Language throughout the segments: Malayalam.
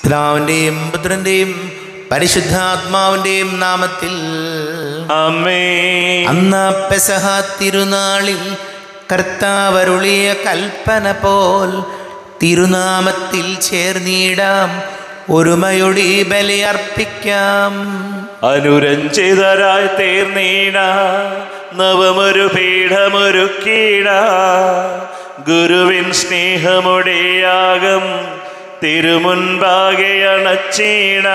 പിതാവിൻ്റെയും പുത്രൻ്റെയും പരിശുദ്ധാത്മാവിൻ്റെയും നാമത്തിൽ അമ്മേ അന്ന് പെസഹ തിരുനാളിൽ കർത്താവരുളിയ കൽപ്പന പോൽ തിരുനാമത്തിൽ ചേർന്നിടാം ഒരുമയൊടി ബലിയർപ്പിക്കാം അനുരഞ്ജിതരായി തീർന്നീട നവമൊരു പീഠമൊരുക്കീട ഗുരുവിൻ സ്നേഹമുടെയാകം തിരുമുൻപാകെ അണച്ചീട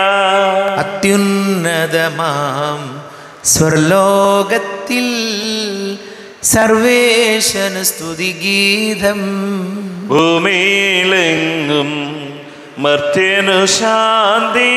അത്യുന്നതമാം സ്വർലോകത്തിൽ സർവേശന സ്തുതിഗീതം ഭൂമിയിലെങ്ങും മർത്യനു ശാന്തി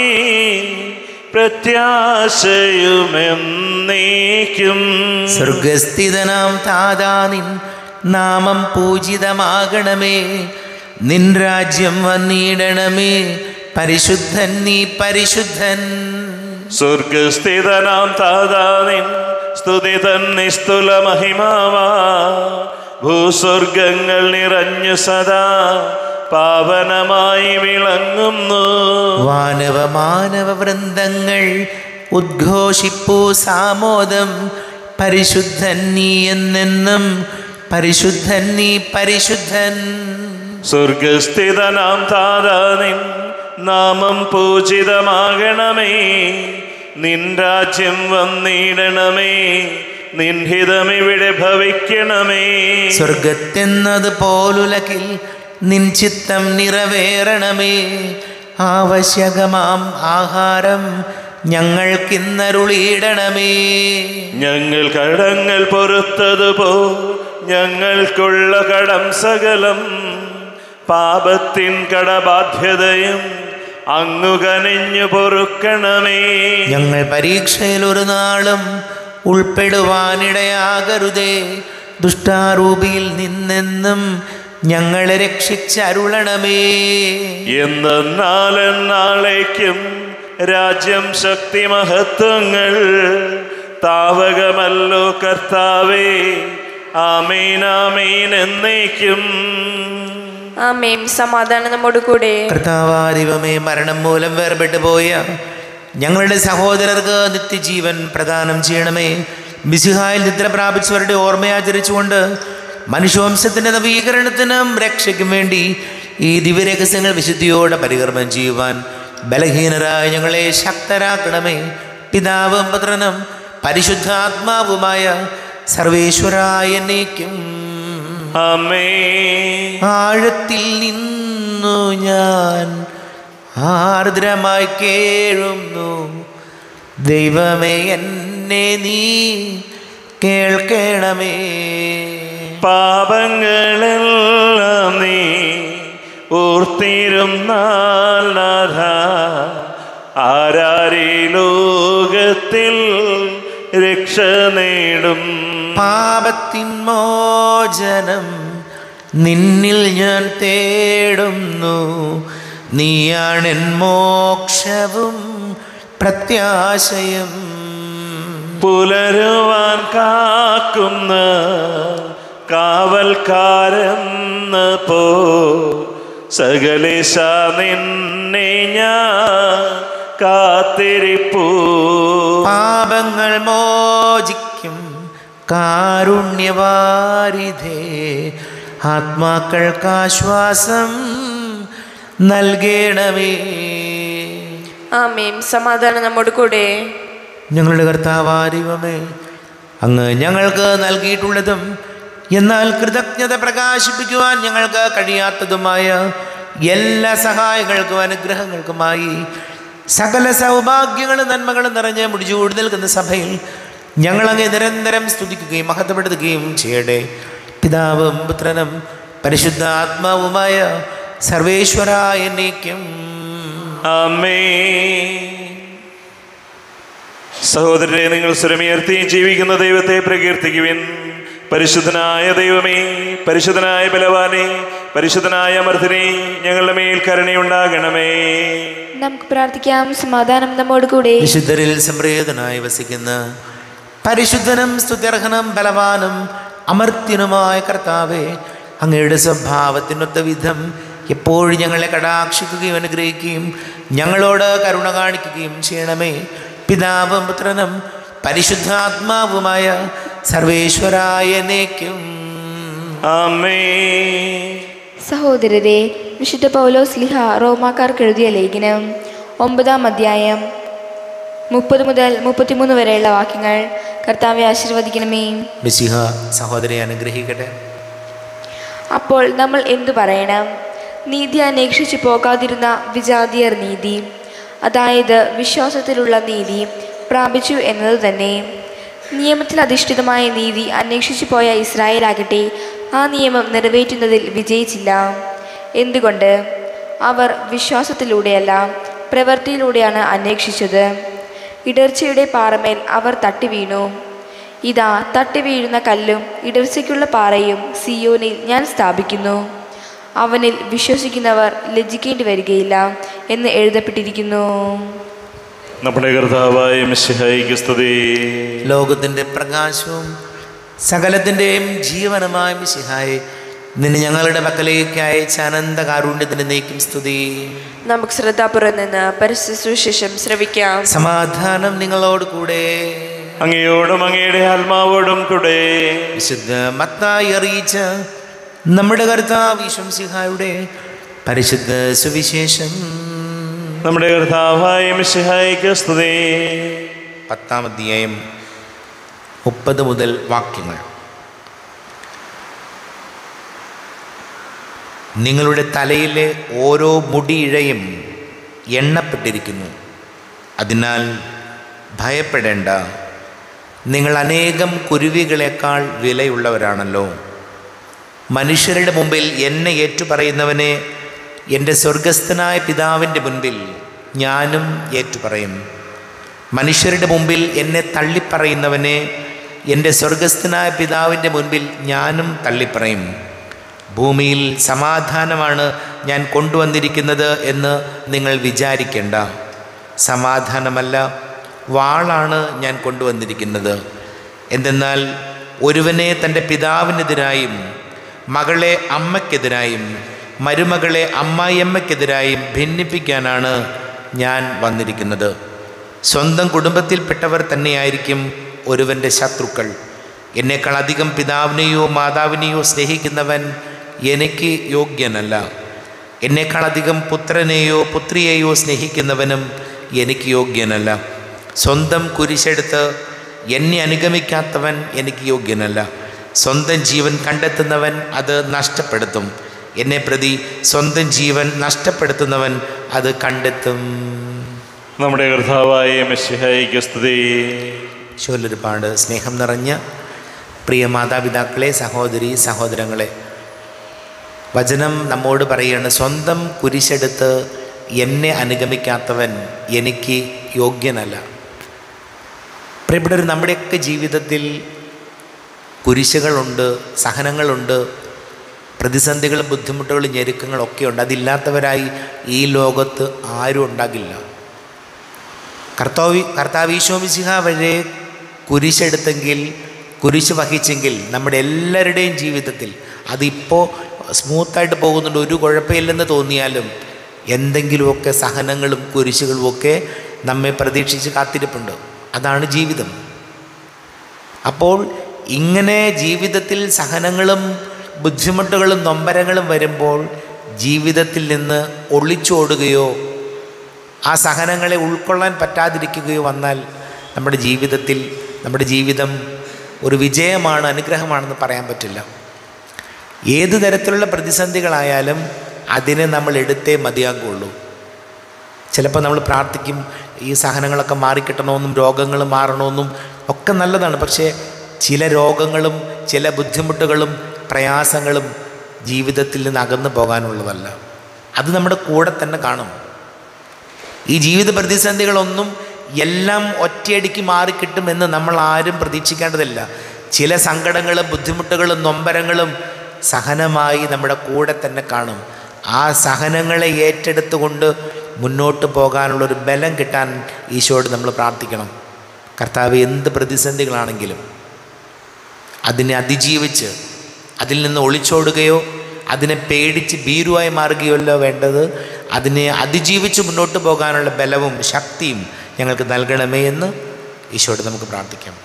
പ്രത്യാശയുമെന്നേക്കും സ്വർഗസ്ഥിതനാം താതാനിൻ നാമം പൂജിതമാകണമേ നിൻ രാജ്യം വന്നിടണമേ പരിശുദ്ധൻ നീ പരിശുദ്ധൻ സ്വർഗസ്ഥിതനാം താതാനിൻ സ്തുതി തന്നിസ്തുല മഹിമാവാ ഭൂസ്വർഗങ്ങൾ നിറഞ്ഞു സദാ പാവനമായി വിളങ്ങുന്നു വാനവ മാനവ വൃന്ദങ്ങൾ ഉദ്ഘോഷിപ്പൂ സാമോദം പരിശുദ്ധൻ നീ എന്നെന്നും പരിശുദ്ധൻ നീ പരിശുദ്ധൻ സ്വർഗസ്ഥിതനാം താതാനിൻ നാമം പൂജിതമാകണമേ നിൻ രാജ്യം വന്നിടണമേ നിൻ ഹിതമിവിടെ ഭവിക്കണമേ സ്വർഗത്തെന്നത് പോലുലകിൽ നിൻ ചിത്തം നിറവേറണമേ ആവശ്യകമാം ആഹാരം ഞങ്ങൾക്കിന്നരുളിയിടണമേ ഞങ്ങൾ കടങ്ങൾ പൊറുത്തതുപോ ഞങ്ങൾക്കുള്ള കടം സകലം പാപത്തിൻ കടബാധ്യതയും അങ്ങു കനിഞ്ഞു പൊറുക്കണമേ ഞങ്ങൾ പരീക്ഷയിൽ ഒരു നാളും ഉൾപ്പെടുവാനിടയാകരുതേ ദുഷ്ടാരൂപിയിൽ നിന്നെന്നും ഞങ്ങളെ രക്ഷിച്ചരുളണമേ എന്നാലെന്നാളേക്കും രാജ്യം ശക്തി മഹത്വങ്ങൾ താവകമല്ലോ കർത്താവേ ആമീൻ ആമീൻ എന്നേക്കും ആമേൻ സമാധാനം നമ്മോട് കൂടെ കർത്താവാദിവമേ മരണം മൂലം വേർപെട്ടു പോയ ഞങ്ങളുടെ സഹോദരർക്ക് നിത്യജീവൻ പ്രദാനം ചെയ്യണമേ മിസിഹായിൽ നിദ്ര പ്രാപിച്ചവരുടെ ഓർമ്മയാചരിച്ചുകൊണ്ട് മനുഷ്യവംശത്തിൻ്റെ നവീകരണത്തിനും രക്ഷയ്ക്കും വേണ്ടി ഈ ദിവ്യരഹസ്യങ്ങൾ വിശുദ്ധിയോടെ പരികർമ്മം ചെയ്യുവാൻ ബലഹീനരായ ഞങ്ങളെ ശക്തരാക്കണമേ പിതാവും പുത്രനും പരിശുദ്ധാത്മാവുമായ സർവേശ്വരായ എന്നേക്കും ആമേ ആഴത്തിൽ നിന്നു ഞാൻ ആർദ്രമായി കേഴുന്നു ദൈവമേ എന്നെ നീ കേൾക്കണമേ പാപങ്ങളെല്ലാം നീ ഓർത്തിരുന്നാൽ നാഥ ആരാരി ലോകത്തിൽ രക്ഷ നേടും പാപത്തിൻ മോചനം നിന്നിൽ ഞാൻ തേടുന്നു നീയാണെൻ മോക്ഷവും പ്രത്യാശയും പുലരുവാൻ കാക്കുന്ന കാവൽക്കാരെന്ന പോ സകലേശ നിന്നെ ഞാൻ കാത്തിരിപ്പൂ പാപങ്ങൾ മോചിക്കും കാരുണ്യവാരിധേ ആത്മാക്കൾക്കാശ്വാസം നൽകണമേ ആമേൻ സമാധാനം നമ്മോട് കൂടെ ഞങ്ങളുടെ കർത്താവാരിവമേ അങ്ങ് ഞങ്ങൾക്ക് നൽകിയിട്ടുള്ളതും എന്നാൽ കൃതജ്ഞത പ്രകാശിപ്പിക്കുവാൻ ഞങ്ങൾക്ക് കഴിയാത്തതുമായ എല്ലാ സഹായങ്ങൾക്കും അനുഗ്രഹങ്ങൾക്കുമായി സകല സൗഭാഗ്യങ്ങളും നന്മകളും നിറഞ്ഞ് മുടിചൂടി നിൽക്കുന്ന സഭയിൽ ഞങ്ങളങ്ങ് നിരന്തരം സ്തുതിക്കുകയും മഹത്വപ്പെടുത്തുകയും ചെയ്യട്ടെ പിതാവും പുത്രനും പരിശുദ്ധ ആത്മാവുമായ സർവേശ്വരായ എന്നേക്കും അമ്മേ സഹോദരരെ നിങ്ങൾ സ്വരമുയർത്തി ജീവിക്കുന്ന ദൈവത്തെ പ്രകീർത്തിക്കുവിൻ പരിശുദ്ധനായ ദൈവമേ പരിശുദ്ധനായ ബലവാനെ പരിശുദ്ധനായ അമർത്തിനെ ഞങ്ങളുടെ മേൽ കരുണയുണ്ടാകണമേ നമുക്ക് പ്രാർത്ഥിക്കാം സമാധാനം നമ്മോട് കൂടെ വിശുദ്ധരിൽ സംപ്രീതനായി വസിക്കുന്ന പരിശുദ്ധനും സ്തുത്യർഹനും ബലവാനും അമർത്യനുമായ കർത്താവെ അങ്ങയുടെ സ്വഭാവത്തിനൊത്ത വിധം എപ്പോഴും ഞങ്ങളെ കടാക്ഷിക്കുകയും അനുഗ്രഹിക്കുകയും ഞങ്ങളോട് കരുണ കാണിക്കുകയും ചെയ്യണമേ പിതാവും പുത്രനും പരിശുദ്ധാത്മാവുമായ സർവേശ്വരായ നേക്കും ആമേ സഹോദരരെ വിശുദ്ധ പൗലോസ് ലിഹ റോമാക്കാർക്ക് എഴുതിയ ലേഖനം ഒമ്പതാം അധ്യായം മുപ്പത് മുതൽ മുപ്പത്തിമൂന്ന് വരെയുള്ള വാക്യങ്ങൾ കർത്താവെ ആശീർവദിക്കണമേ മിസിഹ സഹോദരി അനുഗ്രഹിക്കട്ടെ അപ്പോൾ നമ്മൾ എന്തു പറയണം നീതി അന്വേഷിച്ചു പോകാതിരുന്ന വിജാതിയർ നീതി അതായത് വിശ്വാസത്തിലുള്ള നീതി പ്രാപിച്ചു എന്നത് തന്നെ നിയമത്തിൽ അധിഷ്ഠിതമായ നീതി അന്വേഷിച്ചു പോയ ഇസ്രായേലാകട്ടെ ആ നിയമം നിറവേറ്റുന്നതിൽ വിജയിച്ചില്ല എന്തുകൊണ്ട് അവർ വിശ്വാസത്തിലൂടെയല്ല പ്രവൃത്തിയിലൂടെയാണ് അന്വേഷിച്ചത് ഇടർച്ചയുടെ പാറമേൽ അവർ തട്ടി വീണു ഇതാ തട്ടി വീഴുന്ന കല്ലും ഇടർച്ചയ്ക്കുള്ള പാറയും സിയോനിൽ ഞാൻ സ്ഥാപിക്കുന്നു അവനിൽ വിശ്വസിക്കുന്നവർ ലജ്ജിക്കേണ്ടി വരികയില്ല എന്ന് എഴുതപ്പെട്ടിരിക്കുന്നു നമ്മുടെ കർത്താവായ മിശിഹായിക്ക് സ്തുതി ലോകത്തിൻ്റെ പ്രകാശവും സകലത്തിൻ്റെയും ജീവനമായ മിശിഹായെ നിന്നെ ഞങ്ങളുടെ പക്കലേക്ക് അയച്ച അനന്ത കാരുണ്യത്തിന് നീക്കും സ്തുതി നമുക്ക് ശ്രദ്ധാപുരം നിന്ന് പരിസ്ഥിതി സുവിശേഷം ശ്രവിക്കാം സമാധാനം നിങ്ങളോട് കൂടെ അങ്ങയോടും അങ്ങയുടെ ആത്മാവോടും കൂടെ വിശുദ്ധ മത്തായി അറിയിച്ച നമ്മുടെ കർത്താവ് സിഹായുടെ പരിശുദ്ധ സുവിശേഷം നമ്മുടെ കർത്താവായ മിശിഹായിക്ക് സ്തുതി പത്താം അധ്യായം മുപ്പത് മുതൽ വാക്യങ്ങൾ നിങ്ങളുടെ തലയിലെ ഓരോ മുടിയിഴയും എണ്ണപ്പെട്ടിരിക്കുന്നു അതിനാൽ ഭയപ്പെടേണ്ട നിങ്ങൾ അനേകം കുരുവികളെക്കാൾ വിലയുള്ളവരാണല്ലോ മനുഷ്യരുടെ മുമ്പിൽ എന്നെ ഏറ്റുപറയുന്നവനെ എൻ്റെ സ്വർഗസ്ഥനായ പിതാവിൻ്റെ മുൻപിൽ ഞാനും ഏറ്റുപറയും മനുഷ്യരുടെ മുമ്പിൽ എന്നെ തള്ളിപ്പറയുന്നവനെ എൻ്റെ സ്വർഗസ്ഥനായ പിതാവിൻ്റെ മുൻപിൽ ഞാനും തള്ളിപ്പറയും ഭൂമിയിൽ സമാധാനമാണ് ഞാൻ കൊണ്ടുവന്നിരിക്കുന്നത് എന്ന് നിങ്ങൾ വിചാരിക്കേണ്ട സമാധാനമല്ല വാളാണ് ഞാൻ കൊണ്ടുവന്നിരിക്കുന്നത് എന്തെന്നാൽ ഒരുവനെ തൻ്റെ പിതാവിനെതിരായും മകളെ അമ്മയ്ക്കെതിരായും മരുമകളെ അമ്മായിയമ്മയ്ക്കെതിരായും ഭിന്നിപ്പിക്കാനാണ് ഞാൻ വന്നിരിക്കുന്നത് സ്വന്തം കുടുംബത്തിൽപ്പെട്ടവർ തന്നെയായിരിക്കും ഒരുവൻ്റെ ശത്രുക്കൾ എന്നേക്കാൾ അധികം പിതാവിനെയോ മാതാവിനെയോ സ്നേഹിക്കുന്നവൻ എനിക്ക് യോഗ്യനല്ല എന്നേക്കാൾ അധികം പുത്രനെയോ പുത്രിയെയോ സ്നേഹിക്കുന്നവനും എനിക്ക് യോഗ്യനല്ല സ്വന്തം കുരിശെടുത്ത് എന്നെ അനുഗമിക്കാത്തവൻ എനിക്ക് യോഗ്യനല്ല സ്വന്തം ജീവൻ കണ്ടെത്തുന്നവൻ അത് നഷ്ടപ്പെടുത്തും എന്നെ പ്രതി സ്വന്തം ജീവൻ നഷ്ടപ്പെടുത്തുന്നവൻ അത് കണ്ടെത്തും നമ്മുടെ കർത്താവായ മിശിഹായിക്ക് സ്തുതി ചൊല്ലൊരുപാട് സ്നേഹം നിറഞ്ഞ പ്രിയ മാതാപിതാക്കളെ സഹോദരി സഹോദരങ്ങളെ വചനം നമ്മോട് പറയുകയാണ് സ്വന്തം കുരിശെടുത്ത് എന്നെ അനുഗമിക്കാത്തവൻ എനിക്ക് യോഗ്യനല്ല പ്രിയപ്പെട്ടവർ നമ്മുടെയൊക്കെ ജീവിതത്തിൽ കുരിശുകളുണ്ട് സഹനങ്ങളുണ്ട് പ്രതിസന്ധികളും ബുദ്ധിമുട്ടുകളും ഞെരുക്കങ്ങളും ഒക്കെ ഉണ്ട് അതില്ലാത്തവരായി ഈ ലോകത്ത് ആരും ഉണ്ടാകില്ല കർത്താവി കർത്താവീശോമിസിഹ വരെ കുരിശെടുത്തെങ്കിൽ കുരിശ് വഹിച്ചെങ്കിൽ നമ്മുടെ എല്ലാവരുടെയും ജീവിതത്തിൽ അതിപ്പോൾ സ്മൂത്തായിട്ട് പോകുന്നുണ്ട് ഒരു കുഴപ്പമില്ലെന്ന് തോന്നിയാലും എന്തെങ്കിലുമൊക്കെ സഹനങ്ങളും കുരിശുകളും ഒക്കെ നമ്മെ പ്രതീക്ഷിച്ച് കാത്തിരിപ്പുണ്ട് അതാണ് ജീവിതം അപ്പോൾ ഇങ്ങനെ ജീവിതത്തിൽ സഹനങ്ങളും ബുദ്ധിമുട്ടുകളും നൊമ്പരങ്ങളും വരുമ്പോൾ ജീവിതത്തിൽ നിന്ന് ഒളിച്ചോടുകയോ ആ സഹനങ്ങളെ ഉൾക്കൊള്ളാൻ പറ്റാതിരിക്കുകയോ വന്നാൽ നമ്മുടെ ജീവിതത്തിൽ നമ്മുടെ ജീവിതം ഒരു വിജയമാണ് അനുഗ്രഹമാണെന്ന് പറയാൻ പറ്റില്ല ഏത് തരത്തിലുള്ള പ്രതിസന്ധികളായാലും അതിനെ നമ്മൾ എടുത്തേ മതിയാകുള്ളൂ ചിലപ്പോൾ നമ്മൾ പ്രാർത്ഥിക്കും ഈ സഹനങ്ങളൊക്കെ മാറിക്കിട്ടണമെന്നും രോഗങ്ങൾ മാറണമെന്നും ഒക്കെ നല്ലതാണ് പക്ഷേ ചില രോഗങ്ങളും ചില ബുദ്ധിമുട്ടുകളും പ്രയാസങ്ങളും ജീവിതത്തിൽ നിന്ന് അകന്നു പോകാനുള്ളതല്ല അത് നമ്മുടെ കൂടെ തന്നെ കാണും ഈ ജീവിത പ്രതിസന്ധികളൊന്നും എല്ലാം ഒറ്റയടിക്ക് മാറിക്കിട്ടുമെന്ന് നമ്മൾ ആരും പ്രതീക്ഷിക്കേണ്ടതില്ല ചില സങ്കടങ്ങളും ബുദ്ധിമുട്ടുകളും നൊമ്പരങ്ങളും സഹനമായി നമ്മുടെ കൂടെ തന്നെ കാണും ആ സഹനങ്ങളെ ഏറ്റെടുത്തുകൊണ്ട് മുന്നോട്ട് പോകാനുള്ളൊരു ബലം കിട്ടാൻ ഈശോയോട് നമ്മൾ പ്രാർത്ഥിക്കണം കർത്താവ് എന്ത് പ്രതിസന്ധികളാണെങ്കിലും അതിനെ അതിജീവിച്ച് അതിൽ നിന്ന് ഒളിച്ചോടുകയോ അതിനെ പേടിച്ച് ഭീരുവായി മാറുകയല്ലോ വേണ്ടത് അതിനെ അതിജീവിച്ച് മുന്നോട്ട് പോകാനുള്ള ബലവും ശക്തിയും ഞങ്ങൾക്ക് നൽകണമേ എന്ന് ഈശോയോട് നമുക്ക് പ്രാർത്ഥിക്കാം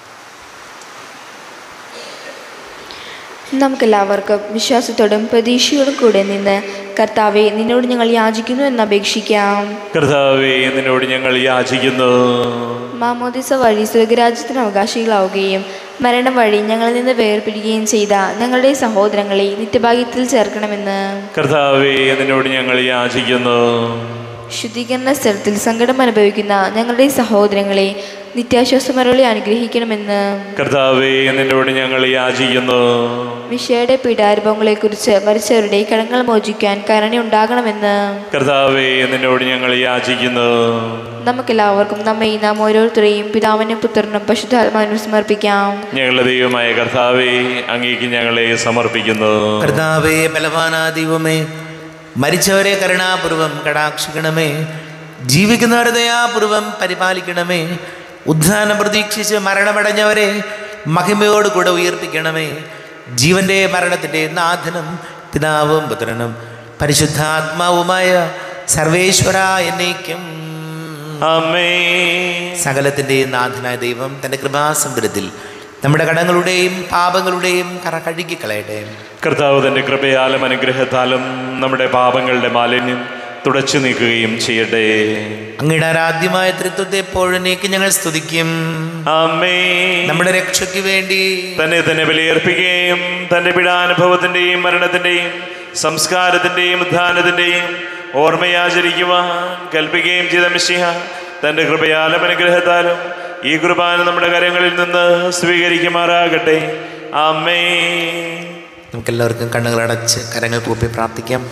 നമുക്കെല്ലാവർക്കും വിശ്വാസത്തോടും പ്രതീക്ഷയോടും കൂടെ നിന്ന് കർത്താവെ നിന്നോട് ഞങ്ങൾ യാചിക്കുന്നു എന്ന് അപേക്ഷിക്കാം കർത്താവേ നിന്നോട് ഞങ്ങൾ യാചിക്കുന്നു മാമോദിസ വഴി സ്വർഗരാജ്യത്തിന് അവകാശികളാവുകയും മരണം വഴി ഞങ്ങളിൽ നിന്ന് വേർപിരിയുകയും ചെയ്ത ഞങ്ങളുടെ സഹോദരങ്ങളെ നിത്യഭാഗ്യത്തിൽ ചേർക്കണമെന്ന് കർത്താവേ നിന്നോട് ഞങ്ങൾ യാചിക്കുന്നു ശുദ്ധീകരണ സ്ഥലത്തിൽ സങ്കടം അനുഭവിക്കുന്ന ഞങ്ങളുടെ സഹോദരങ്ങളെ നിത്യാശ്വാസമരളി അനുഗ്രഹിക്കണമെന്ന് കർത്താവേ നിന്നോട് ഞങ്ങൾ യാചിക്കുന്നു വിഷയുടെ പീഡാനുഭവങ്ങളെക്കുറിച്ച് മരിച്ചവരുടെ കടങ്ങൾ മോചിക്കാൻ കരുണയുണ്ടാകണമെന്ന് കർത്താവേ നിന്നോട് ഞങ്ങൾ യാചിക്കുന്നു നമുക്കെല്ലാവർക്കും നമ്മെ നാം ഓരോരുത്തരെയും പിതാവിനും പുത്രനും പശുധാത്മാവിനും സമർപ്പിക്കാം ഞങ്ങളുടെ ദൈവമായ കർത്താവേ അങ്ങേക്ക് ഞങ്ങളെ സമർപ്പിക്കുന്നു കർത്താവേ ബലവാനാ ദൈവമേ മരിച്ചവരെ കരുണാപൂർവം കടാക്ഷിക്കണമേ ജീവിക്കുന്നവരെ ദയാപൂർവം പരിപാലിക്കണമേ ഉദ്ധാനം പ്രതീക്ഷിച്ച് മരണമടഞ്ഞവരെ മഹിമയോട് കൂടെ ഉയർപ്പിക്കണമേ ജീവന്റെ മരണത്തിൻ്റെ നാഥനും പിതാവും പുത്രനും പരിശുദ്ധാത്മാവുമായ സർവേശ്വര എന്നേക്കും അമ്മേ സകലത്തിൻ്റെ നാഥനായ ദൈവം തൻ്റെ കൃപാസമുദ്രത്തിൽ നമ്മുടെ കടങ്ങളുടെയും പാപങ്ങളുടെയും കറ കഴുകിക്കളയട്ടെ കർത്താവ് തന്റെ കൃപയാലും അനുഗ്രഹത്താലും നമ്മുടെ പാപങ്ങളുടെ മാലിന്യം തുടച്ചു നീക്കുകയും ചെയ്യട്ടെ അങ്ങയുടെ ആരാധ്യമായ തൃത്വത്തെ എപ്പോഴേക്ക് ഞങ്ങൾ സ്തുതിക്കും അമ്മേ നമ്മുടെ രക്ഷയ്ക്ക് വേണ്ടി തന്നെ തന്നെ ബലിയർപ്പിക്കുകയും തന്റെ പീഡാനുഭവത്തിന്റെയും മരണത്തിന്റെയും സംസ്കാരത്തിന്റെയും ഉദ്ധാനത്തിന്റെയും ഓർമ്മയാചരിക്കുവാൻ കൽപ്പിക്കുകയും ചെയ്ത മിശിഹ തന്റെ കൃപയാലും അനുഗ്രഹത്താലും ഈ കുർബാന നമ്മുടെ കരങ്ങളിൽ നിന്ന് സ്വീകരിക്കുമാറാകട്ടെ അമ്മേ നമുക്കെല്ലാവർക്കും കണ്ണുകൾ അടച്ച് കരങ്ങൾ കൂപ്പി പ്രാർത്ഥിക്കാം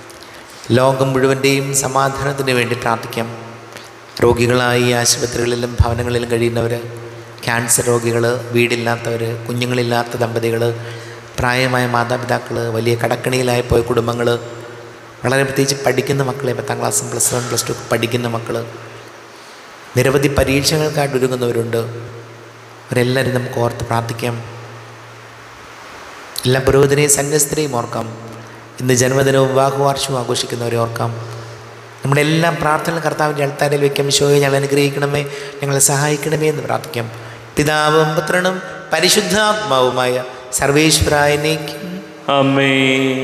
ലോകം മുഴുവൻ്റെയും സമാധാനത്തിന് വേണ്ടി പ്രാർത്ഥിക്കാം രോഗികളായി ആശുപത്രികളിലും ഭവനങ്ങളിലും കഴിയുന്നവർ ക്യാൻസർ രോഗികൾ വീടില്ലാത്തവർ കുഞ്ഞുങ്ങളില്ലാത്ത ദമ്പതികൾ പ്രായമായ മാതാപിതാക്കൾ വലിയ കടക്കണിയിലായി പോയ കുടുംബങ്ങൾ വളരെ പ്രത്യേകിച്ച് പഠിക്കുന്ന മക്കളെ പത്താം ക്ലാസ്സും പ്ലസ് വൺ പ്ലസ് ടു പഠിക്കുന്ന മക്കൾ നിരവധി പരീക്ഷകൾക്കായിട്ട് ഒരുങ്ങുന്നവരുണ്ട് അവരെല്ലാവരും നമുക്ക് ഓർത്ത് പ്രാർത്ഥിക്കാം എല്ലാ പുരോഹിതനെയും സന്യസ്തരെയും ഓർക്കാം ഇന്ന് ജന്മദിനവും വിവാഹവാർഷവും ആഘോഷിക്കുന്നവരെ ഓർക്കാം നമ്മുടെ എല്ലാ പ്രാർത്ഥനകളും കർത്താവിൻ്റെ അൾത്താരിൽ വയ്ക്കാം ശോയെ ഞങ്ങൾ അനുഗ്രഹിക്കണമേ ഞങ്ങളെ സഹായിക്കണമേ എന്ന് പ്രാർത്ഥിക്കാം പിതാവും പുത്രനും പരിശുദ്ധാത്മാവുമായ സർവേശ്വരായനേക്കും അമ്മേ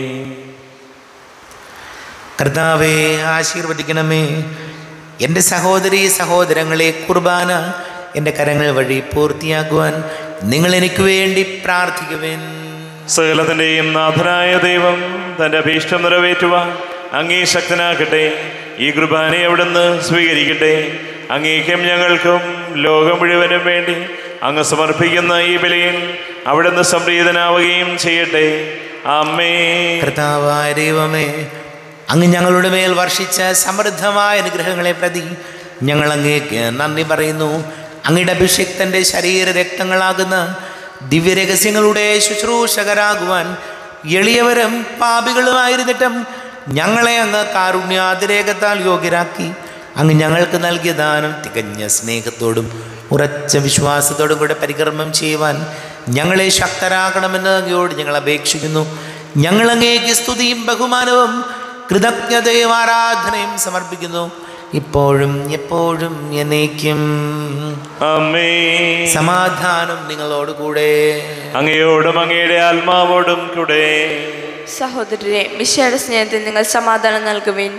കർത്താവെ ആശീർവദിക്കണമേ എൻ്റെ സഹോദരി സഹോദരങ്ങളെ കുർബാന എൻ്റെ കരങ്ങൾ വഴി പൂർത്തിയാക്കുവാൻ നിങ്ങൾ എനിക്ക് വേണ്ടി പ്രാർത്ഥിക്കുവേൻ സകലത്തിൻ്റെയും നാഥനായ ദൈവം തൻ്റെ അഭീഷ്ടം നിറവേറ്റുവാൻ അങ്ങേ ശക്തനാക്കട്ടെ ഈ കുർബാനയെ അവിടുന്ന് സ്വീകരിക്കട്ടെ അങ്ങേക്കും ഞങ്ങൾക്കും ലോകം മുഴുവനും വേണ്ടി അങ്ങ് സമർപ്പിക്കുന്ന ഈ ബലിയിൽ അവിടുന്ന് സംപ്രീതനാവുകയും ചെയ്യട്ടെ അമ്മേ കർത്താവായ ദൈവമേ അങ്ങ് ഞങ്ങളുടെ മേൽ വർഷിച്ച സമൃദ്ധമായ അനുഗ്രഹങ്ങളെ പ്രതി ഞങ്ങൾ അങ്ങേക്ക് നന്ദി പറയുന്നു അങ്ങയുടെ അഭിഷിക്തൻ്റെ ശരീര രക്തങ്ങളാകുന്ന ദിവ്യരഹസ്യങ്ങളുടെ ശുശ്രൂഷകരാകുവാൻ എളിയവരും പാപികളുമായിരുന്നിട്ടും ഞങ്ങളെ അങ്ങ് കാരുണ്യാതിരേകത്താൽ യോഗ്യരാക്കി അങ്ങ് ഞങ്ങൾക്ക് നൽകിയ ദാനം തികഞ്ഞ സ്നേഹത്തോടും ഉറച്ച വിശ്വാസത്തോടും കൂടെ പരികർമ്മം ചെയ്യുവാൻ ഞങ്ങളെ ശക്തരാക്കണമെന്ന് അങ്ങയോട് ഞങ്ങൾ അപേക്ഷിക്കുന്നു ഞങ്ങൾ അങ്ങേക്ക് സ്തുതിയും ബഹുമാനവും കൃതജ്ഞതയും ആരാധനയും സമർപ്പിക്കുന്നു ഇപ്പോഴും എപ്പോഴും എന്നേക്കും അമ്മേ സമാധാനം നിങ്ങളോട് കൂടെ അങ്ങയോടും അങ്ങയുടെ ആത്മാവോടും കൂടെ സഹോദരരെ മിശയുടെ സ്നേഹത്തിൽ നിങ്ങൾ സമാധാനം നൽകുവിൻ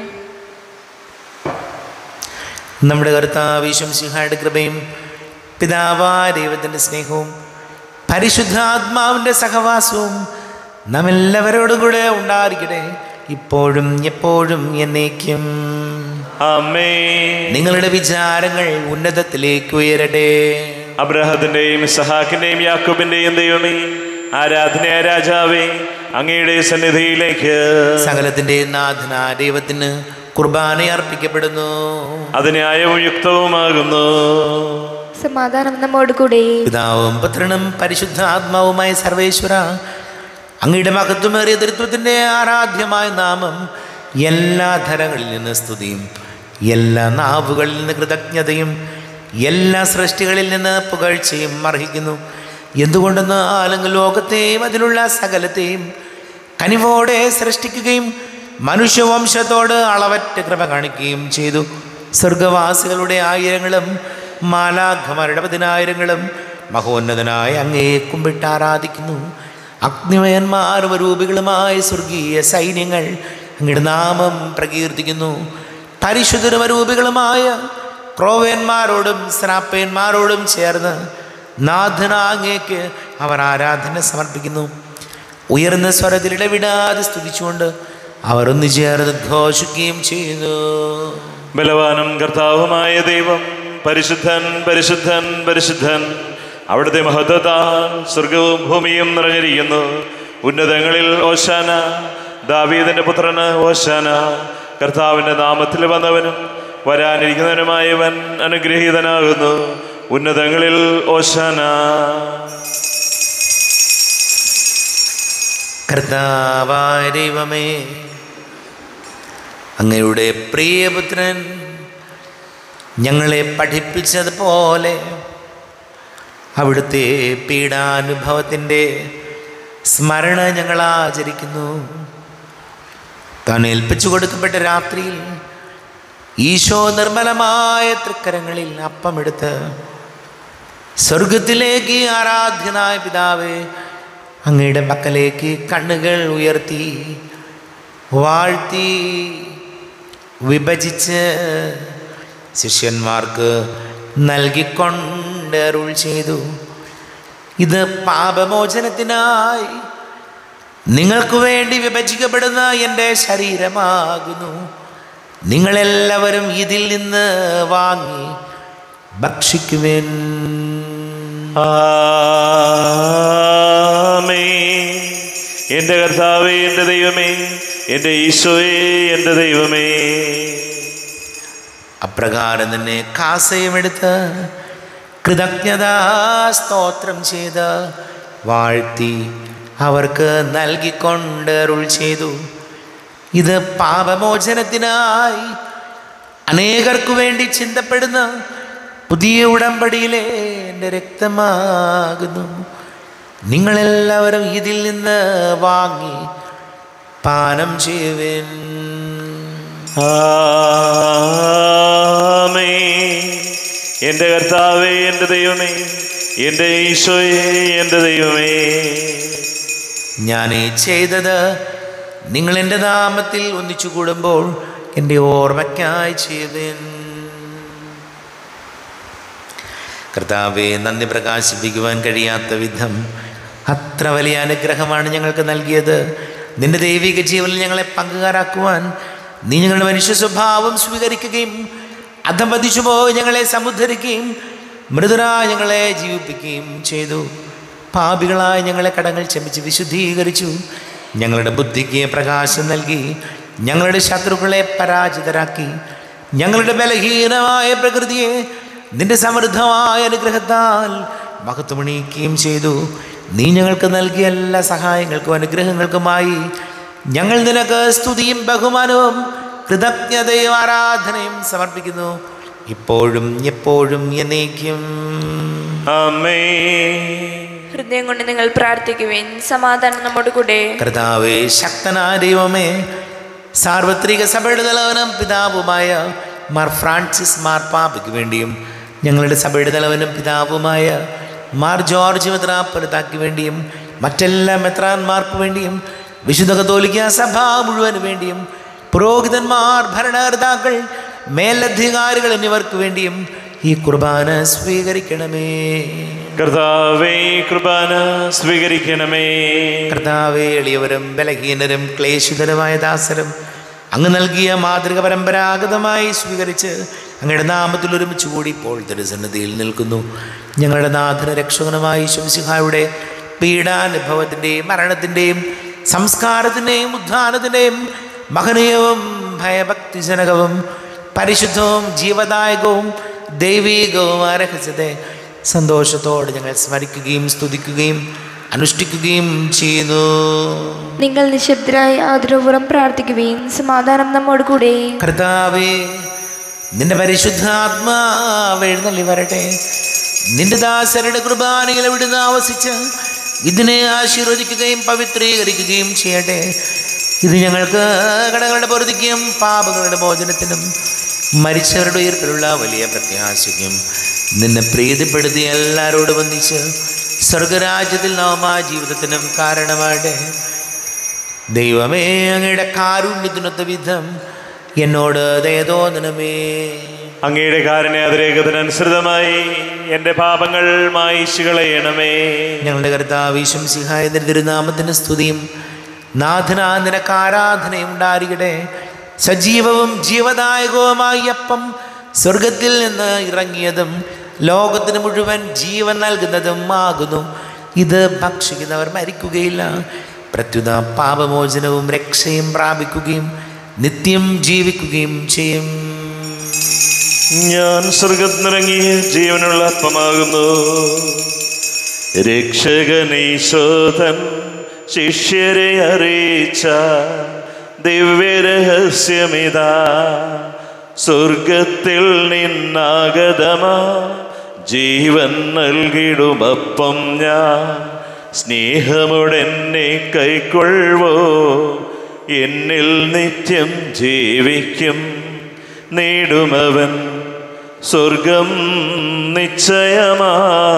നമ്മുടെ കർത്താവിശ്വം സിംഹയുടെ കൃപയും പിതാവാ ദൈവത്തിൻ്റെ സ്നേഹവും പരിശുദ്ധാത്മാവിൻ്റെ സഹവാസവും നാം എല്ലാവരോടും കൂടെ ഉണ്ടായിരിക്കട്ടെ ഇപ്പോഴും എപ്പോഴും എന്നേക്കും അമ്മേ നിങ്ങളുടെ വിചാരങ്ങൾ ഉന്നതത്തിലേക്ക് ഉയരട്ടെ അബ്രഹത്തിന്റെയും സഹാക്കിന്റെയും യാക്കോബിന്റെയും ദൈവമേ ആരാധനയായ രാജാവേ അങ്ങയുടെ സന്നിധിയിലേക്ക് സകലത്തിൻ്റെ നാഥന ദൈവത്തിന് കുർബാന അർപ്പിക്കപ്പെടുന്നു അത് ന്യായവും യുക്തവുമാകുന്നു സമാധാനം നമ്മോട് കൂടെ പിതാവും പുത്രനും പരിശുദ്ധാത്മാവുമായ സർവേശ്വര അങ്ങയുടെ മഹത്വമേറിയ തൃത്വത്തിൻ്റെ ആരാധ്യമായ നാമം എല്ലാ ധരങ്ങളിൽ നിന്ന് സ്തുതിയും എല്ലാ നാവുകളിൽ നിന്ന് കൃതജ്ഞതയും എല്ലാ സൃഷ്ടികളിൽ നിന്ന് പുകഴ്ചയും അർഹിക്കുന്നു എന്തുകൊണ്ടെന്ന് ആലെങ്കിൽ ലോകത്തെയും അതിലുള്ള സകലത്തെയും കനിവോടെ സൃഷ്ടിക്കുകയും മനുഷ്യവംശത്തോട് അളവറ്റ കൃപ കാണിക്കുകയും ചെയ്തു സ്വർഗവാസികളുടെ ആയിരങ്ങളും മാലാഖമാരുടെ പതിനായിരങ്ങളും മഹോന്നതനായ അങ്ങേ കുമ്പിട്ട് ആരാധിക്കുന്നു അഗ്നിമയന്മാരും രൂപികളുമായ സ്വർഗീയ സൈന്യങ്ങൾ അങ്ങയുടെ നാമം പ്രകീർത്തിക്കുന്നു പരിശുദ്ധരൂപികളുമായ ക്രോവേന്മാരോടും സ്രാപ്പേന്മാരോടും ചേർന്ന് നാഥനാങ്ങേക്ക് അവർ ആരാധന സമർപ്പിക്കുന്നു ഉയർന്ന സ്വരത്തിൽ ഇടവിടാതെ സ്തുതിച്ചുകൊണ്ട് അവർ ഒന്ന് ചേർന്ന് ഘോഷിക്കുകയും ചെയ്യുന്നു ബലവാനും കർത്താവുമായ ദൈവം പരിശുദ്ധൻ പരിശുദ്ധൻ പരിശുദ്ധൻ അവിടുത്തെ മഹത്വത്താൽ സ്വർഗവും ഭൂമിയും നിറഞ്ഞിരിക്കുന്നു ഉന്നതങ്ങളിൽ ഓശാന ദാവീദിന്റെ പുത്രന് ഓശാന കർത്താവിന്റെ നാമത്തിൽ വന്നവനും വരാനിരിക്കുന്നവനുമായവൻ അനുഗ്രഹീതനാകുന്നു ഉന്നതങ്ങളിൽ ഓശാന കർത്താവായ ദൈവമേ അങ്ങയുടെ പ്രിയപുത്രൻ ഞങ്ങളെ പഠിപ്പിച്ചതുപോലെ അവിടുത്തെ പീഡാനുഭവത്തിൻ്റെ സ്മരണ ഞങ്ങൾ ആചരിക്കുന്നു താൻ ഏൽപ്പിച്ചു കൊടുക്കപ്പെട്ട രാത്രിയിൽ ഈശോ നിർമ്മലമായ തൃക്കരങ്ങളിൽ അപ്പമെടുത്ത് സ്വർഗത്തിലേക്ക് ആരാധ്യനായ പിതാവേ അങ്ങയുടെ മക്കളിലേക്ക് കണ്ണുകൾ ഉയർത്തി വാഴ്ത്തി വിഭജിച്ച് ശിഷ്യന്മാർക്ക് നൽകിക്കൊണ്ട് അരുൾ ചെയ്തു ഇത് പാപമോചനത്തിനായി നിങ്ങൾക്ക് വേണ്ടി വിഭജിക്കപ്പെടുന്ന എൻ്റെ ശരീരമാകുന്നു നിങ്ങളെല്ലാവരും ഇതിൽ നിന്ന് വാങ്ങി ഭക്ഷിക്കുവേൻ ആമേ എൻ്റെ കർത്താവേ എൻ്റെ ദൈവമേ എൻ്റെ ഈശോയെ എൻ്റെ ദൈവമേ അപ്രകാരം തന്നെ കാസയുമെടുത്ത് കൃതജ്ഞതാ സ്തോത്രം ചെയ്ത് വാഴ്ത്തി അവർക്ക് നൽകിക്കൊണ്ട് അരുൾ ചെയ്തു ഇത് പാപമോചനത്തിനായി അനേകർക്കു വേണ്ടി ചിന്തപ്പെടുന്ന പുതിയ ഉടമ്പടിയിലെ എൻ്റെ രക്തമാകുന്നു നിങ്ങളെല്ലാവരും ഇതിൽ നിന്ന് വാങ്ങി പാനം ചെയ്യുവേൻ ആമേ എൻ്റെ കർത്താവേ എൻ്റെ ദൈവമേ എൻ്റെ ഈശോയെ എൻ്റെ ദൈവമേ ഞാൻ ഈ ചെയ്തത് നിങ്ങൾ എൻ്റെ നാമത്തിൽ ഒന്നിച്ചു കൂടുമ്പോൾ എൻ്റെ ഓർമ്മയ്ക്കായി ചെയ്തേൻ കർത്താവെ നന്ദി പ്രകാശിപ്പിക്കുവാൻ കഴിയാത്ത വിധം അത്ര വലിയ അനുഗ്രഹമാണ് ഞങ്ങൾക്ക് നൽകിയത് നിന്റെ ദൈവിക ജീവനിൽ ഞങ്ങളെ പങ്കുകാരാക്കുവാൻ നീ ഞങ്ങളുടെ മനുഷ്യ സ്വഭാവം സ്വീകരിക്കുകയും അധമതിച്ചു പോയി ഞങ്ങളെ സമുദ്ധരിക്കുകയും മൃദുരായ ഞങ്ങളെ ജീവിപ്പിക്കുകയും ചെയ്തു പാപികളായ ഞങ്ങളെ കടങ്ങൾ ക്ഷമിച്ച് വിശുദ്ധീകരിച്ചു ഞങ്ങളുടെ ബുദ്ധിക്ക് പ്രകാശം നൽകി ഞങ്ങളുടെ ശത്രുക്കളെ പരാജിതരാക്കി ഞങ്ങളുടെ ബലഹീനമായ പ്രകൃതിയെ നിന്റെ സമൃദ്ധമായ അനുഗ്രഹത്താൽ മഹത്വമണിയിക്കുകയും ചെയ്തു നീ ഞങ്ങൾക്ക് നൽകിയ എല്ലാ സഹായങ്ങൾക്കും അനുഗ്രഹങ്ങൾക്കുമായി ഞങ്ങൾ നിനക്ക് സ്തുതിയും ബഹുമാനവും കൃതജ്ഞതയും ആരാധനയും സമർപ്പിക്കുന്നു ഇപ്പോഴും എപ്പോഴും എന്നേക്കും അമ്മേ ഹൃദയം കൊണ്ട് നിങ്ങൾ പ്രാർത്ഥിക്കുവിൻ സമാധാനം നമ്മോട് കൂടെ കർത്താവേ ശക്തനായ ദൈവമേ സാർവത്രിക സഭയുടെ തലവനും പിതാവുമായ മാർ ഫ്രാൻസിസ് മാർ പാപ്പയ്ക്ക് വേണ്ടിയും ഞങ്ങളുടെ സഭയുടെ തലവനും പിതാവുമായ മാർ ജോർജ് മെത്രാപ്പുരത്താക്ക് വേണ്ടിയും മറ്റെല്ലാ മെത്രാന്മാർക്ക് വേണ്ടിയും വിശുദ്ധ കത്തോലിക്ക സഭ മുഴുവന് വേണ്ടിയും പുരോഹിതന്മാർ ഭരണകർത്താക്കൾ മേലധികാരികൾ എന്നിവർക്ക് വേണ്ടിയും ഈ കുർബാന സ്വീകരിക്കണമേ കർത്താവേ കൃപാന സ്വീകരിക്കണമേ കർത്താവെ എളിയവരും ബലഹീനരും ക്ലേശിതരുമായ ദാസരും അങ്ങ് നൽകിയ മാതൃക പരമ്പരാഗതമായി സ്വീകരിച്ച് അങ്ങയുടെ നാമത്തിൽ ഒരുമിച്ച് കൂടി ഇപ്പോൾ തിരുസന്നിധിയിൽ നിൽക്കുന്നു ഞങ്ങളുടെ നാഥന രക്ഷകനുമായി ശംസിഹായുടെ പീഡാനുഭവത്തിൻ്റെയും മരണത്തിൻ്റെയും സംസ്കാരത്തിൻ്റെയും ഉദ്ധാനത്തിൻ്റെയും മഹനീയവും ഭയഭക്തിജനകവും പരിശുദ്ധവും ജീവദായകവും ദൈവീകവുമായ രഹസ്യത്തെ സന്തോഷത്തോടെ ഞങ്ങൾ സ്മരിക്കുകയും സ്തുതിക്കുകയും അനുഷ്ഠിക്കുകയും ചെയ്യുന്നു നിങ്ങൾ നിശബ്ദരായി ആദരപൂർവ്വം പ്രാർത്ഥിക്കുകയും സമാധാനം നമ്മോട് കൂടെ കർത്താവേ നിന്റെ പരിശുദ്ധാത്മാവ് എഴുന്നള്ളി വരട്ടെ നിന്റെ ദാസരുടെ കുർബാനയിൽ ഇവിടുന്ന് ആവസിച്ച് ഇതിനെ ആശീർവദിക്കുകയും പവിത്രീകരിക്കുകയും ചെയ്യട്ടെ ഇത് ഞങ്ങൾക്ക് കടകളുടെ പൊറുതിക്കും പാപങ്ങളുടെ മോചനത്തിനും മരിച്ചവരുടെ ഉയർപ്പിലുള്ള വലിയ പ്രത്യാശയ്ക്കും നിന്നെ പ്രീതിപ്പെടുത്തി എല്ലാവരോടും ഒന്നിച്ച് സ്വർഗരാജ്യത്തിൽ നവമാ ജീവിതത്തിനും കാരണമാകട്ടെ ദൈവമേ അങ്ങയുടെ കാരുണ്യത്തിനൊത്ത വിധം എന്നോട് ദയതോന്നണമേ അങ്ങയുടെ കാരുണ്യ അതിരേഖത്തിനനുസൃതമായി എൻ്റെ പാപങ്ങൾ മായിച്ചു കളയണമേ ഞങ്ങളുടെ കർത്താവീശം സിഹായ തിരുനാമത്തിന് സ്തുതിയും നാഥനാ നിനക്ക് ആരാധനയും ഉണ്ടായിരിക്കട്ടെ സജീവവും ജീവദായകവുമായ അപ്പം സ്വർഗത്തിൽ നിന്ന് ഇറങ്ങിയതും ലോകത്തിന് മുഴുവൻ ജീവൻ നൽകുന്നതും ആകുന്നു ഇത് ഭക്ഷിക്കുന്നവർ മരിക്കുകയില്ല പ്രത്യുത പാപമോചനവും രക്ഷയും പ്രാപിക്കുകയും നിത്യം ജീവിക്കുകയും ചെയ്യും ഞാൻ സ്വർഗത്തിനിറങ്ങിയ ജീവനുള്ള അപ്പമാകുന്നു രക്ഷകനീശോധൻ ശിഷ്യരെ അറിയിച്ച ദിവ്യരഹസ്യമിതാ സ്വർഗത്തിൽ നിന്നാഗതമാ ജീവൻ നൽകിടുമപ്പം ഞാൻ സ്നേഹമുടെന്നെ കൈക്കൊള്ളുവോ എന്നിൽ നിത്യം ജീവിക്കും നേടുമവൻ സ്വർഗം നിശ്ചയമാ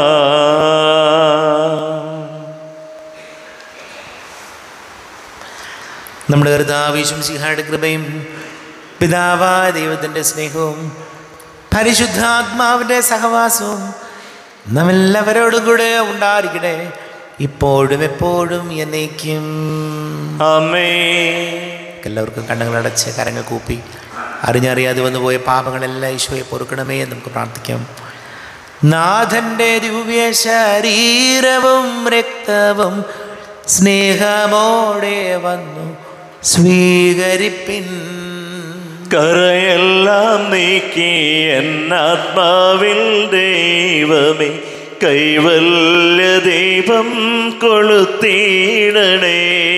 നമ്മുടെ കർത്താവീശം സിഹായുടെ കൃപയും പിതാവായ ദൈവത്തിൻ്റെ സ്നേഹവും പരിശുദ്ധാത്മാവിൻ്റെ സഹവാസവും നമ്മെല്ലാവരോടും കൂടെ ഉണ്ടായിരിക്കട്ടെ ഇപ്പോഴും എപ്പോഴും എന്നേക്കും അമ്മേ എല്ലാവർക്കും കണ്ണുകളടച്ച് കരങ്ങൾ കൂപ്പി അറിഞ്ഞറിയാതെ വന്നു പോയ പാപങ്ങളെല്ലാം ഈശോയെ പൊറുക്കണമേ എന്ന് നമുക്ക് പ്രാർത്ഥിക്കാം നാഥൻ്റെ ദിവ്യ ശരീരവും രക്തവും സ്നേഹമോടെ വന്നു സ്വീകരിപ്പിൻ കറയെല്ലാം നീക്കി എന്നാത്മാവിൽ ദൈവമേ കൈവല്യ ദീപം കൊളുത്തിയിടണേ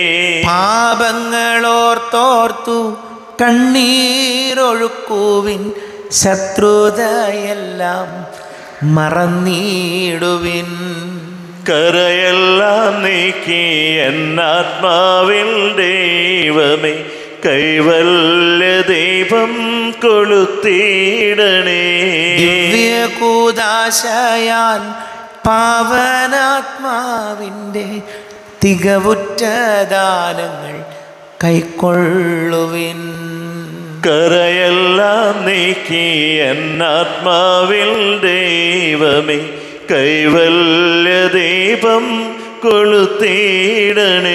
പാപങ്ങളോർത്തോർത്തു കണ്ണീരൊഴുക്കുവിൻ ശത്രുതയെല്ലാം മറന്നിടുവിൻ കരയെല്ലാം നീക്കി എന്നാത്മാവിൽ ദൈവമേ കൈവല്യ ദീപം കൊളുത്തിയിടണേ ദിവ്യകൂദാശയാൽ പാവനാത്മാവിൻ്റെ തികവുറ്റ ദാനങ്ങൾ കൈക്കൊള്ളുവിൻ കരയെല്ലാം നീക്കി എന്നാത്മാവിൽ ദൈവമേ കൈവല്യ ദീപം കൊളുത്തിയിടണേ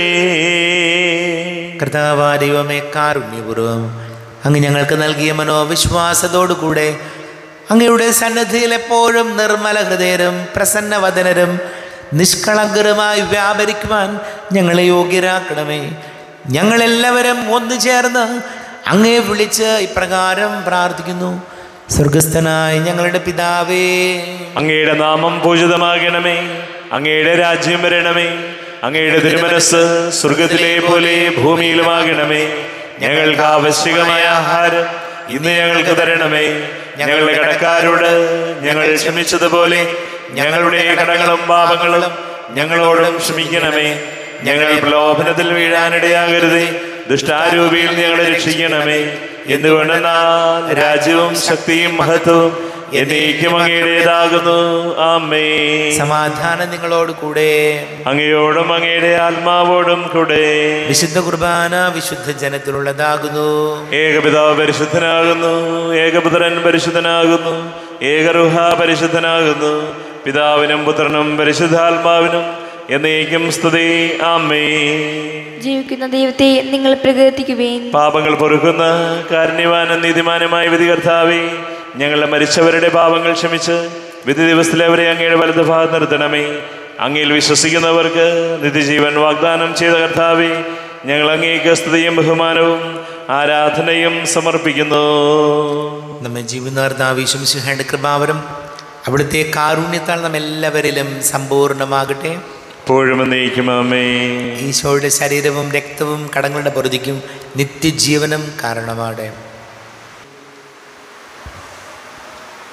കർത്താവാ ദൈവമേ കാരുണ്യപൂർവം അങ്ങ് ഞങ്ങൾക്ക് നൽകിയ മനോവിശ്വാസത്തോടുകൂടെ അങ്ങയുടെ സന്നദ്ധിയിൽ എപ്പോഴും നിർമ്മല ഹൃദയരും പ്രസന്നവദനരും നിഷ്കളങ്കരുമായി വ്യാപരിക്കുവാൻ ഞങ്ങളെ യോഗ്യരാക്കണമേ ഞങ്ങളെല്ലാവരും ഒന്നു ചേർന്ന് അങ്ങേ വിളിച്ച് ഇപ്രകാരം പ്രാർത്ഥിക്കുന്നു സ്വർഗസ്ഥനായ ഞങ്ങളുടെ പിതാവേ അങ്ങയുടെ നാമം പൂജിതമാകണമേ അങ്ങയുടെ രാജ്യം വരണമേ അങ്ങയുടെ തിരുമനസ് സ്വർഗത്തിലെ പോലെ ഭൂമിയിലുമാകണമേ ഞങ്ങൾക്ക് ആവശ്യകമായ ആഹാരം ഇന്ന് ഞങ്ങൾക്ക് തരണമേ ഞങ്ങളുടെ കടക്കാരോട് ഞങ്ങൾ ക്ഷമിച്ചതുപോലെ ഞങ്ങളുടെ കടങ്ങളും പാപങ്ങളും ഞങ്ങളോടും ക്ഷമിക്കണമേ ഞങ്ങൾ പ്രലോഭനത്തിൽ വീഴാനിടയാകരുതേ ദുഷ്ടാരൂപിയിൽ ഞങ്ങളെ രക്ഷിക്കണമേ എന്തുകൊണ്ടെന്നാൽ രാജ്യവും ശക്തിയും മഹത്വവും എന്നേക്കും അങ്ങയുടേതാകുന്നു ആമേ സമാധാനം നിങ്ങളോട് കൂടെ അങ്ങയോടും അങ്ങയുടെ ആത്മാവോടും കൂടെ വിശുദ്ധ കുർബാന വിശുദ്ധ ജനത്തിലുള്ളതാകുന്നു ഏകപിതാവ് പരിശുദ്ധനാകുന്നു ഏകപുത്രൻ പരിശുദ്ധനാകുന്നു ഏകറുഹ പരിശുദ്ധനാകുന്നു പിതാവിനും പുത്രനും പരിശുദ്ധാത്മാവിനും എന്നേക്കും സ്തുതി ആമേ ജീവിക്കുന്ന ദൈവത്തെ നിങ്ങൾ പ്രകീർത്തിക്കുവേൻ പാപങ്ങൾ പൊറുക്കുന്ന കാരുണ്യവാനും നീതിമാനുമായ വിധി കർത്താവേ ഞങ്ങളുടെ മരിച്ചവരുടെ പാപങ്ങൾ ക്ഷമിച്ച് വിധി ദിവസത്തിലെ അവരെ അങ്ങയുടെ വലത് ഭാഗത്ത് നിർത്തണമേ അങ്ങയിൽ വിശ്വസിക്കുന്നവർക്ക് നിത്യജീവൻ വാഗ്ദാനം ചെയ്ത കർത്താവേ ഞങ്ങൾ അങ്ങേക്ക് സ്തുതിയും ബഹുമാനവും ആരാധനയും സമർപ്പിക്കുന്നു നമ്മെ ജീവനാർദ്ദാവിശ്വം സിംഹയുടെ കൃപാവരം അവിടുത്തെ കാരുണ്യത്താൽ നമ്മെല്ലാവരിലും സമ്പൂർണ്ണമാകട്ടെ ഇപ്പോഴും എന്നേക്കും അമ്മേ ഈശോയുടെ ശരീരവും രക്തവും കടങ്ങളുടെ പൊറുതിക്കും നിത്യജീവനം കാരണമാടെ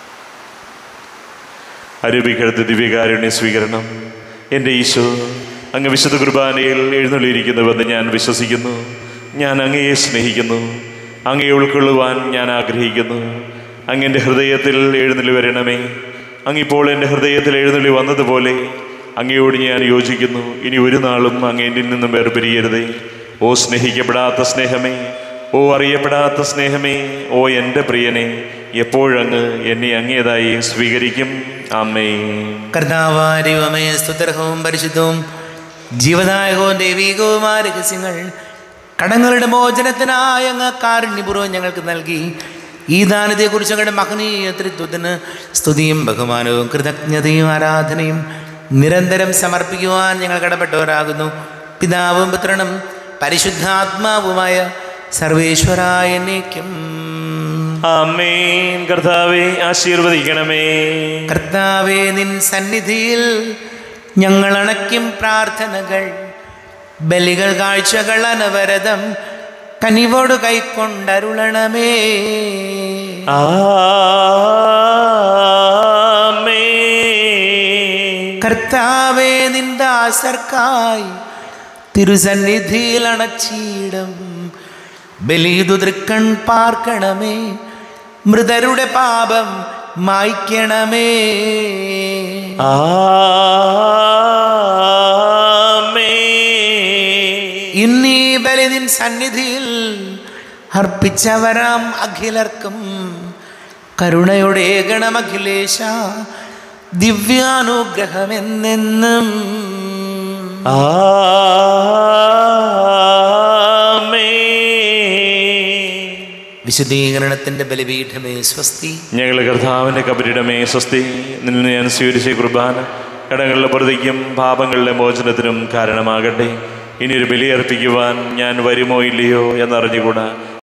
അരൂപിക്കടുത്ത് ദിവ്യകാരുണ്യ സ്വീകരണം എൻ്റെ ഈശോ അങ്ങ് വിശുദ്ധ കുർബാനയിൽ എഴുന്നള്ളിയിരിക്കുന്നുവെന്ന് ഞാൻ വിശ്വസിക്കുന്നു ഞാൻ അങ്ങയെ സ്നേഹിക്കുന്നു അങ്ങയെ ഉൾക്കൊള്ളുവാൻ ഞാൻ ആഗ്രഹിക്കുന്നു അങ്ങൻ്റെ ഹൃദയത്തിൽ എഴുന്നള്ളി വരണമേ അങ്ങിപ്പോൾ എൻ്റെ ഹൃദയത്തിൽ എഴുന്നള്ളി വന്നതുപോലെ അങ്ങയോട് ഞാൻ യോജിക്കുന്നു ഇനി ഒരു നാളും അങ്ങ് എന്നിൽ നിന്നും വേർപിരിയരുതേ ഓ സ്നേഹിക്കപ്പെടാത്ത സ്നേഹമേ ഓ അറിയപ്പെടാത്ത സ്നേഹമേ ഓ എൻ്റെ പ്രിയനെ എപ്പോഴങ്ങ് എന്നെ അങ്ങേതായി സ്വീകരിക്കും അമ്മേ കർത്താവാരിവമയ സ്തുതർഹവും പരിശുദ്ധവും ജീവദായകവും ദൈവീകവുമായ രഹസ്യങ്ങൾ കടങ്ങളുടെ മോചനത്തിനായ അങ്ങ് കാരുണ്യപൂർവ്വം ഞങ്ങൾക്ക് നൽകി ഈ ദാനത്തെക്കുറിച്ച് ഞങ്ങളുടെ മഹനീയ തൃത്വത്തിന് സ്തുതിയും ബഹുമാനവും കൃതജ്ഞതയും ആരാധനയും നിരന്തരം സമർപ്പിക്കുവാൻ ഞങ്ങൾ കടപ്പെട്ടവരാകുന്നു പിതാവും പുത്രനും പരിശുദ്ധാത്മാവുമായ സർവേശ്വരായ എന്നേക്കും അമ്മേൻ കർത്താവെ ആശീർവദിക്കണമേ കർത്താവേ നിൻ സന്നിധിയിൽ ഞങ്ങൾ അണയ്ക്കും പ്രാർത്ഥനകൾ ബലികൾ കാഴ്ചകൾ അനവരതം കനിവോട് കൈക്കൊണ്ടരുളണമേ ആമേൻ കർത്താവേ നിൻ ദാസർക്കായി തിരുസന്നിധിയിൽ അണച്ചീടം ബലിതു തൃക്കൺ പാർക്കണമേ മൃതരുടെ പാപം മായ്ക്കണമേ ആമേൻ ഇന്നീ ബലി നിൻ സന്നിധിയിൽ അർപ്പിച്ചവരാം അഖിലർക്കും കരുണയുടെ ഗണമഖിലേശ ദിവ്യാനുഗ്രഹമെന്നെന്നും ആമേൻ വിശുദ്ധീകരണത്തിന്റെ ബലിപീഠമേ സ്വസ്തി ഞങ്ങൾ കർത്താവിൻ്റെ കബരിടമേ സ്വസ്തി നിന്ന് ഞാൻ സ്വീകരിച്ച കുർബാന കടങ്ങളുടെ പ്രതിക്കും പാപങ്ങളുടെ മോചനത്തിനും കാരണമാകട്ടെ ഇനിയൊരു ബലിയർപ്പിക്കുവാൻ ഞാൻ വരുമോ ഇല്ലയോ എന്നറിഞ്ഞുകൂടാ